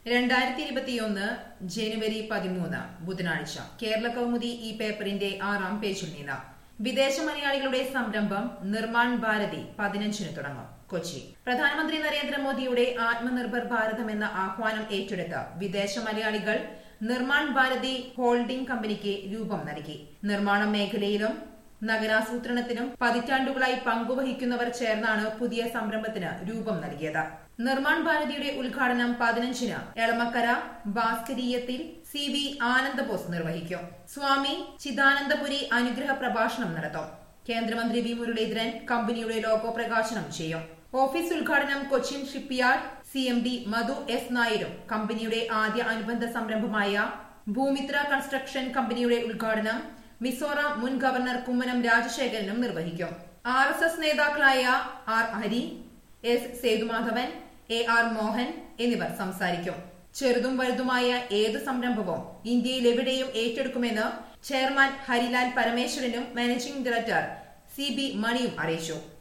രണ്ടായിരത്തി ഇരുപത്തിയൊന്ന് ജനുവരി പതിമൂന്ന് ബുധനാഴ്ച കേരള കൗമുദി ഈ പേപ്പറിന്റെ ആറാം പേജിൽ നിന്ന് വിദേശ മലയാളികളുടെ സംരംഭം നിർമ്മാൺ ഭാരതി പതിനഞ്ചിന് തുടങ്ങും കൊച്ചി പ്രധാനമന്ത്രി നരേന്ദ്രമോദിയുടെ ആത്മനിർഭർ ഭാരതം എന്ന ആഹ്വാനം ഏറ്റെടുത്ത് വിദേശ മലയാളികൾ നിർമ്മാൺ ഭാരതി ഹോൾഡിംഗ് കമ്പനിക്ക് രൂപം നൽകി നിർമ്മാണ മേഖലയിലും നഗരാസൂത്രണത്തിനും പതിറ്റാണ്ടുകളായി പങ്കുവഹിക്കുന്നവർ ചേർന്നാണ് പുതിയ സംരംഭത്തിന് രൂപം നൽകിയത് നിർമ്മാൺ ഭാരതിയുടെ ഉദ്ഘാടനം പതിനഞ്ചിന് എളമക്കര ഭാസ്കരീയത്തിൽ സി വി ആനന്ദബോസ് നിർവഹിക്കും സ്വാമി ചിദാനന്ദപുരി അനുഗ്രഹ പ്രഭാഷണം നടത്തും കേന്ദ്രമന്ത്രി വി മുരളീധരൻ കമ്പനിയുടെ ലോഗോ പ്രകാശനം ചെയ്യും ഓഫീസ് ഉദ്ഘാടനം Cochin shipyard C M D Madhu S നായരും കമ്പനിയുടെ ആദ്യ അനുബന്ധ സംരംഭമായ ഭൂമിത്ര കൺസ്ട്രക്ഷൻ കമ്പനിയുടെ ഉദ്ഘാടനം മിസോറാം മുൻ ഗവർണർ കുമ്മനം രാജശേഖരനും നിർവഹിക്കും ആർ എസ് എസ് നേതാക്കളായ R Hari S Sethumadhavan A R Mohan എന്നിവർ സംസാരിക്കും ചെറുതും വലുതുമായ ഏത് സംരംഭവും ഇന്ത്യയിൽ എവിടെയും ഏറ്റെടുക്കുമെന്ന് ചെയർമാൻ ഹരിലാൽ പരമേശ്വരനും മാനേജിംഗ് ഡയറക്ടർ സി ബി മണിയും അറിയിച്ചു